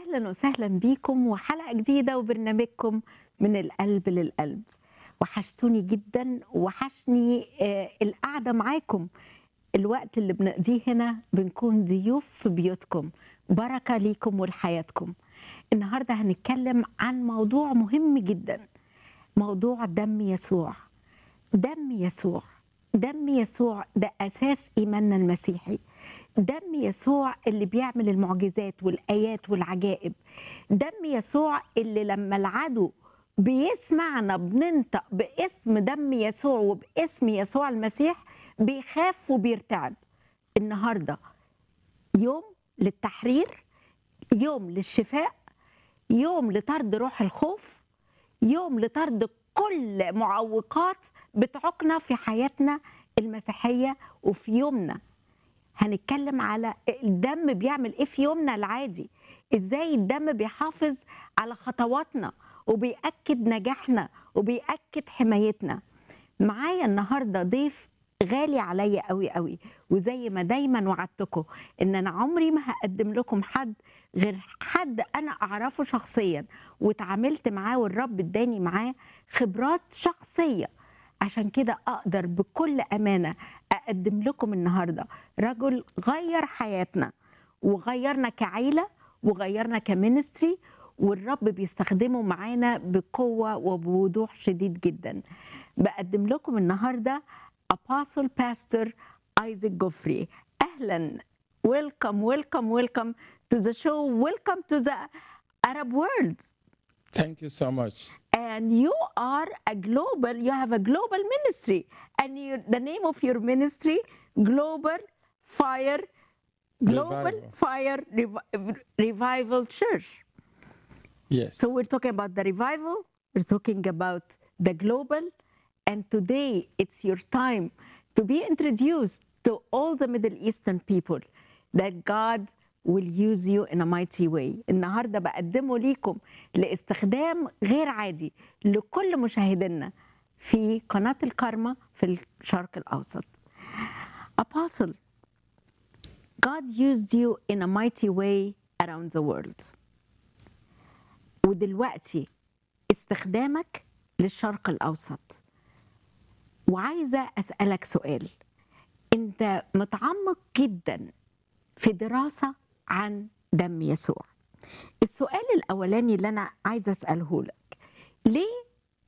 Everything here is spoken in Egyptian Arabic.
اهلا وسهلا بيكم وحلقه جديده وبرنامجكم من القلب للقلب وحشتوني جدا وحشني آه، القعده معاكم الوقت اللي بنقضيه هنا بنكون ضيوف في بيوتكم بركه ليكم ولحياتكم النهارده هنتكلم عن موضوع مهم جدا موضوع دم يسوع دم يسوع دم يسوع ده اساس ايماننا المسيحي دم يسوع اللي بيعمل المعجزات والايات والعجائب دم يسوع اللي لما العدو بيسمعنا بننطق باسم دم يسوع وباسم يسوع المسيح بيخاف وبيرتعب النهارده يوم للتحرير يوم للشفاء يوم لطرد روح الخوف يوم لطرد كل معوقات بتعوقنا في حياتنا المسيحيه وفي يومنا هنتكلم على الدم بيعمل ايه في يومنا العادي ازاي الدم بيحافظ على خطواتنا وبيأكد نجاحنا وبيأكد حمايتنا معايا النهارده ضيف غالي عليا قوي قوي وزي ما دايما وعدتكم ان انا عمري ما هقدم لكم حد غير حد انا اعرفه شخصيا واتعاملت معاه والرب اداني معاه خبرات شخصيه عشان كده اقدر بكل امانه اقدم لكم النهارده رجل غير حياتنا وغيرنا كعيله وغيرنا كمينستري والرب بيستخدمه معانا بقوه وبوضوح شديد جدا بقدم لكم النهارده Apostle Pastor Isaac Goffrey اهلا welcome welcome welcome to the show welcome to the Arab world Thank you so much. and you are a global you have a global ministry and you, the name of your ministry global fire global Revival. fire Revi- revival church Yes. so we're talking about the revival we're talking about the global and today it's your time to be introduced to all the middle eastern people that god will use you in a mighty way النهارده بقدمه ليكم لاستخدام غير عادي لكل مشاهدينا في قناه الكارما في الشرق الاوسط apostle God used you in a mighty way around the world ودلوقتي استخدامك للشرق الاوسط وعايزه اسالك سؤال انت متعمق جدا في دراسه عن دم يسوع السؤال الاولاني اللي انا عايزه اساله لك ليه